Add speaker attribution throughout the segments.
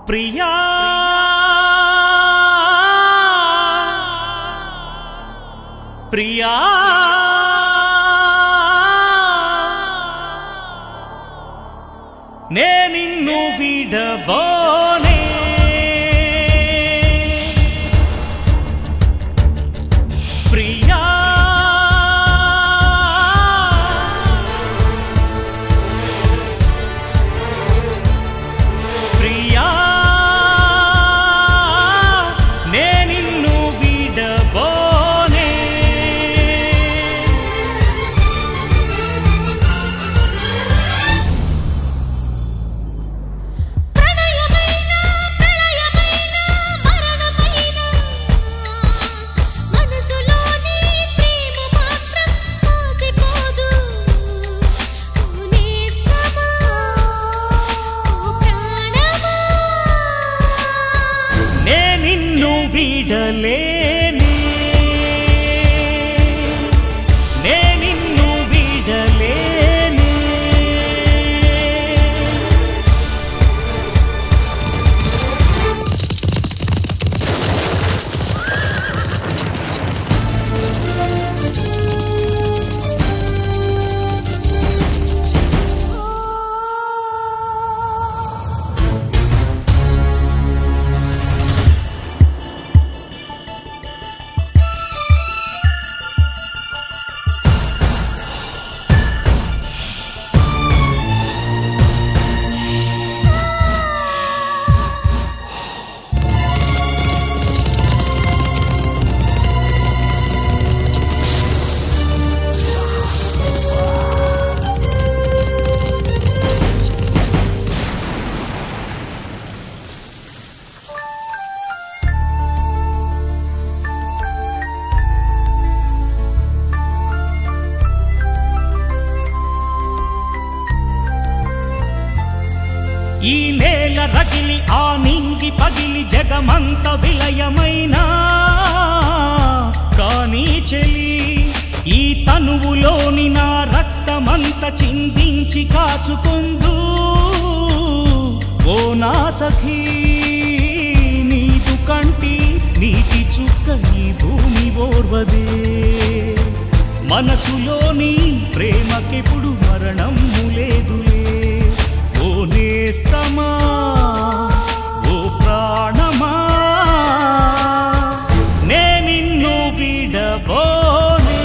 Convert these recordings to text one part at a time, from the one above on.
Speaker 1: ప్రియా ప్రియా నే నిన్ను విడబోనే ప్రియా ప్రియా నే నిన్ను విడబోనే
Speaker 2: ప్రణయమైన ప్రళయమైన మరణమైన మనసులోని ప్రేమ మాత్రం మోసిపోదు ఓ నేస్తమా ఓ ప్రాణమా
Speaker 1: నే నిన్ను విడలేనే నే నిన్ను విడలేనే ఈ నేల రగిలి ఆ నింగి పగిలి జగమంత విలయమైనా కానీ చెలి ఈ తనువులోని నా రక్తమంత చిందించి కాచుకుందు ఓ నా సఖీ నీదు కంటి నీటి చుక్క ఈ భూమి ఓర్వదే మనసులోని ప్రేమకెప్పుడు మరణం లేదులే ఓ నేస్తమా ఓ ప్రాణమా నే నిన్ను విడబోనే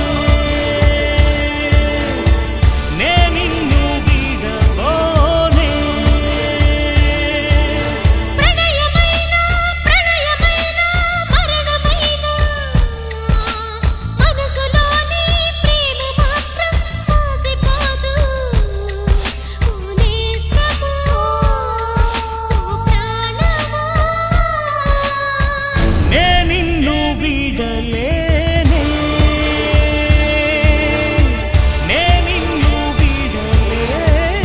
Speaker 1: నే నిన్ను విడబోనే
Speaker 2: ప్రణయమైన ప్రళయమైన మరణమైన మనసులోని ప్రేమ మాత్రం మోసిపోదు ఓ నేస్తమా ఓ ప్రాణమా
Speaker 1: నే నిన్ను విడలేనే నే నిన్ను విడలేనే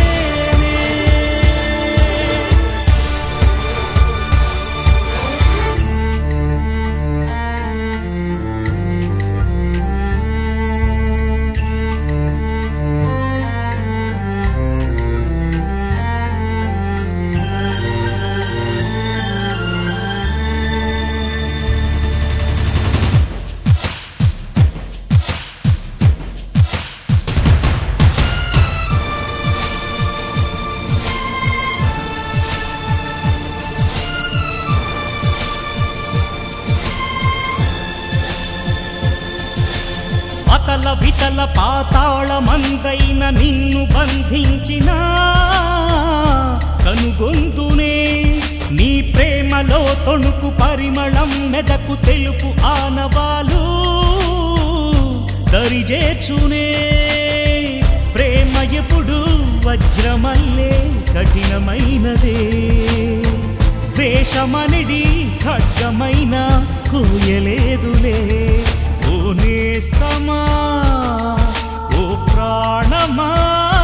Speaker 1: అతల వితల పాతాళ మందైన నిన్ను బంధించిన కనుగొందునే నీ ప్రేమలో తొణుకు పరిమళం మెదకు తెలుపు ఆనవాలు దరిజేర్చునే ప్రేమ ఎప్పుడు వజ్రమల్లే కఠినమైనదే ద్వేషమనిడి ఖడ్గమైన కూయలేదులే ఓ నేస్తమా ఓ ప్రాణమా